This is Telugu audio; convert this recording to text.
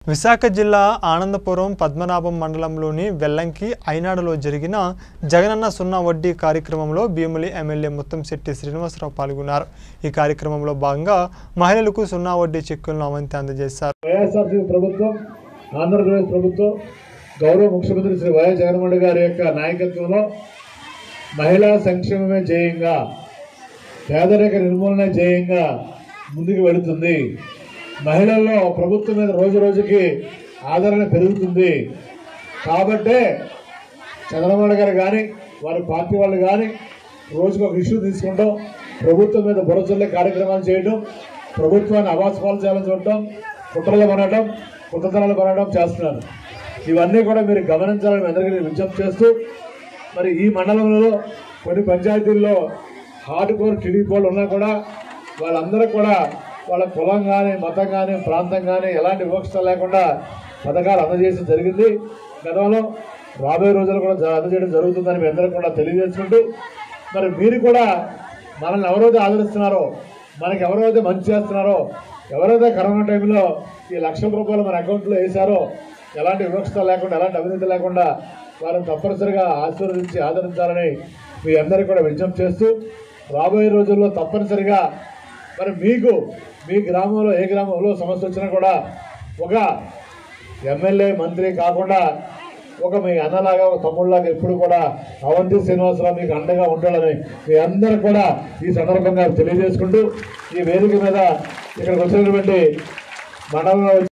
విశాఖ జిల్లా ఆనందపురం పద్మనాభం మండలంలోని వెల్లంకి ఐనాడులో జరిగిన జగనన్న సున్నా వడ్డీ కార్యక్రమంలో భీమిలి ఎమ్మెల్యే ముత్తంశెట్టి శ్రీనివాసరావు పాల్గొన్నారు ఈ కార్యక్రమంలో భాగంగా మహిళలకు సున్నా వడ్డీ చెక్కులను అవంతి అందజేశారు వైఎస్ఆర్సీపీ ప్రభుత్వం ఆంధ్రప్రదేశ్ ప్రభుత్వం గౌరవ ముఖ్యమంత్రి శ్రీ వైఎస్ జగన్మోహన్ గారి యొక్క నాయకత్వంలో మహిళా సంక్షేమమే జయంగా పేదరిక నిర్మూలన జయంగా ముందుకు వెళుతుంది మహిళల్లో ప్రభుత్వం మీద రోజు రోజుకి ఆదరణ పెరుగుతుంది కాబట్టే చంద్రబాబు గారు కానీ వారి పార్టీ వాళ్ళు కానీ రోజుకు ఒక ఇష్యూ తీసుకుంటాం ప్రభుత్వం మీద బురచల్లే కార్యక్రమాలు చేయడం ప్రభుత్వాన్ని అవాసపాలు చేయాలని చూడటం కుట్రలు కొనడం కుట్రతనాలు కొనడం చేస్తున్నారు ఇవన్నీ కూడా మీరు గమనించాలని మీ అందరికీ నేను విజ్ఞప్తి చేస్తూ మరి ఈ మండలంలో కొన్ని పంచాయతీల్లో హార్డ్ కోర్ టీడీపీ వాళ్ళు ఉన్నా కూడా వాళ్ళందరూ కూడా వాళ్ళ కులం కానీ మతం కానీ ప్రాంతం కానీ ఎలాంటి వివక్షత లేకుండా పథకాలు అందజేయడం జరిగింది గతంలో రాబోయే రోజులు కూడా జ- అందజేయడం జరుగుతుందని మీ అందరికీ కూడా తెలియజేసుకుంటూ మరి మీరు కూడా మనల్ని ఎవరైతే ఆదరిస్తున్నారో మనకి ఎవరైతే మంచి చేస్తున్నారో ఎవరైతే కరోనా టైంలో ఈ లక్షల రూపాయలు మన అకౌంట్లో వేశారో ఎలాంటి వివక్షత లేకుండా ఎలాంటి అవినీతి లేకుండా వారిని తప్పనిసరిగా ఆశీర్వదించి ఆదరించాలని మీ అందరికీ కూడా విజ్ఞప్తి చేస్తూ రాబోయే రోజుల్లో తప్పనిసరిగా మరి మీకు మీ గ్రామంలో ఏ గ్రామంలో సమస్య వచ్చినా కూడా ఒక ఎమ్మెల్యే మంత్రి కాకుండా ఒక మీ అన్నలాగా ఒక తమ్ముళ్ళలాగా ఎప్పుడు కూడా అవంతి శ్రీనివాసరావు మీకు అండగా ఉండాలని మీ అందరూ కూడా ఈ సందర్భంగా తెలియజేసుకుంటూ ఈ వేదిక మీద ఇక్కడికి వచ్చినటువంటి మండలంలో